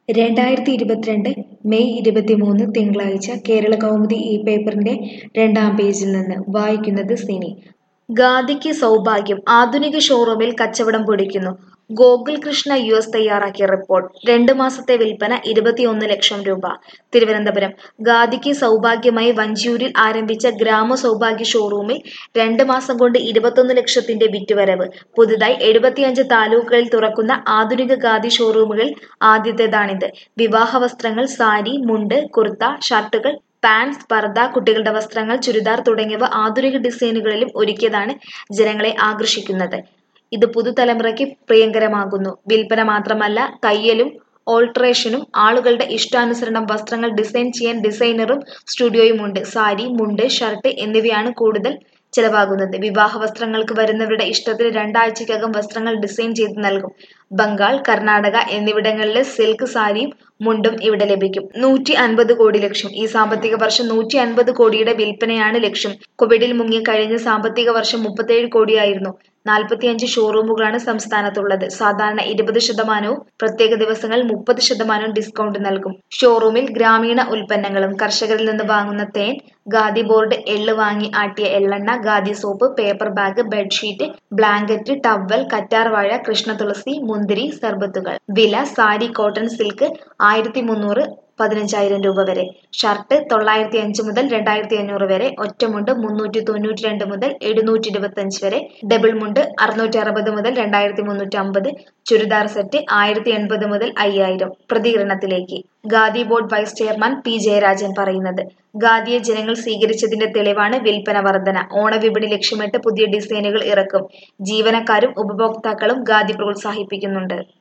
രണ്ടായിരത്തി ഇരുപത്തിരണ്ട് മെയ് ഇരുപത്തിമൂന്ന് തിങ്കളാഴ്ച കേരള കൗമുദി ഈ പേപ്പറിന്റെ രണ്ടാം പേജിൽ നിന്ന് വായിക്കുന്നത് സിനി ഗാദിക്ക് സൗഭാഗ്യം ആധുനിക ഷോറൂമിൽ കച്ചവടം പൊടിക്കുന്നു ഗോകുൽ കൃഷ്ണ യു എസ് തയ്യാറാക്കിയ റിപ്പോർട്ട് രണ്ട് മാസത്തെ വിൽപ്പന ഇരുപത്തിയൊന്ന് ലക്ഷം രൂപ തിരുവനന്തപുരം ഗാദിക്ക് സൗഭാഗ്യമായി വഞ്ചിയൂരിൽ ആരംഭിച്ച ഗ്രാമ സൗഭാഗ്യ ഷോറൂമിൽ രണ്ട് മാസം കൊണ്ട് ഇരുപത്തൊന്ന് ലക്ഷത്തിന്റെ വിറ്റുവരവ് പുതുതായി എഴുപത്തിയഞ്ച് താലൂക്കുകളിൽ തുറക്കുന്ന ആധുനിക ഖാദി ഷോറൂമുകളിൽ ആദ്യത്തേതാണിത് വിവാഹ വസ്ത്രങ്ങൾ സാരി മുണ്ട് കുർത്ത ഷർട്ടുകൾ പാൻസ് പർദ്ദ കുട്ടികളുടെ വസ്ത്രങ്ങൾ ചുരിദാർ തുടങ്ങിയവ ആധുനിക ഡിസൈനുകളിലും ഒരുക്കിയതാണ് ജനങ്ങളെ ആകർഷിക്കുന്നത് ഇത് പുതുതലമുറയ്ക്ക് പ്രിയങ്കരമാകുന്നു വിൽപ്പന മാത്രമല്ല തയ്യലും ഓൾട്ടറേഷനും ആളുകളുടെ ഇഷ്ടാനുസരണം വസ്ത്രങ്ങൾ ഡിസൈൻ ചെയ്യാൻ ഡിസൈനറും സ്റ്റുഡിയോയും ഉണ്ട് സാരി മുണ്ട് ഷർട്ട് എന്നിവയാണ് കൂടുതൽ ചെലവാകുന്നത് വിവാഹ വസ്ത്രങ്ങൾക്ക് വരുന്നവരുടെ ഇഷ്ടത്തിന് രണ്ടാഴ്ചക്കകം വസ്ത്രങ്ങൾ ഡിസൈൻ ചെയ്ത് നൽകും ബംഗാൾ കർണാടക എന്നിവിടങ്ങളിലെ സിൽക്ക് സാരിയും മുണ്ടും ഇവിടെ ലഭിക്കും നൂറ്റി അൻപത് കോടി ലക്ഷം ഈ സാമ്പത്തിക വർഷം നൂറ്റി അൻപത് കോടിയുടെ വിൽപ്പനയാണ് ലക്ഷ്യം കോവിഡിൽ മുങ്ങിയ കഴിഞ്ഞ സാമ്പത്തിക വർഷം മുപ്പത്തേഴ് കോടിയായിരുന്നു നാൽപ്പത്തിയഞ്ച് ഷോറൂമുകളാണ് സംസ്ഥാനത്തുള്ളത് സാധാരണ ഇരുപത് ശതമാനവും പ്രത്യേക ദിവസങ്ങളിൽ മുപ്പത് ശതമാനവും ഡിസ്കൗണ്ട് നൽകും ഷോറൂമിൽ ഗ്രാമീണ ഉൽപ്പന്നങ്ങളും കർഷകരിൽ നിന്ന് വാങ്ങുന്ന തേൻ ഖാദി ബോർഡ് എള്ള് വാങ്ങി ആട്ടിയ എള്ളെണ്ണ khadi soap paper bag bedsheet blanket towel കറ്റാർവാഴ കൃഷ്ണതുളസി മുന്തിരി സർബത്തുകൾ വില സാരി കോട്ടൺ സിൽക്ക് ആയിരത്തി മുന്നൂറ് പതിനഞ്ചായിരം രൂപ വരെ ഷർട്ട് തൊള്ളായിരത്തി അഞ്ച് മുതൽ രണ്ടായിരത്തി അഞ്ഞൂറ് വരെ ഒറ്റമുണ്ട് മുന്നൂറ്റി തൊണ്ണൂറ്റി രണ്ട് മുതൽ എഴുന്നൂറ്റി ഇരുപത്തി അഞ്ച് വരെ ഡബിൾ മുണ്ട് അറുന്നൂറ്റി അറുപത് മുതൽ രണ്ടായിരത്തി മുന്നൂറ്റി അമ്പത് ചുരിദാർ സെറ്റ് ആയിരത്തി എൺപത് മുതൽ അയ്യായിരം പ്രതികരണത്തിലേക്ക് Khadi board vice chairman P Jayarajan പറയുന്നത് ഖാദിയെ ജനങ്ങൾ സ്വീകരിച്ചതിന്റെ തെളിവാണ് വിൽപ്പന വർധന ഓണവിപണി ലക്ഷ്യമിട്ട് പുതിയ ഡിസൈനുകൾ ഇറക്കും ജീവനക്കാരും ഉപഭോക്താക്കളും ഖാദി പ്രോത്സാഹിപ്പിക്കുന്നുണ്ട്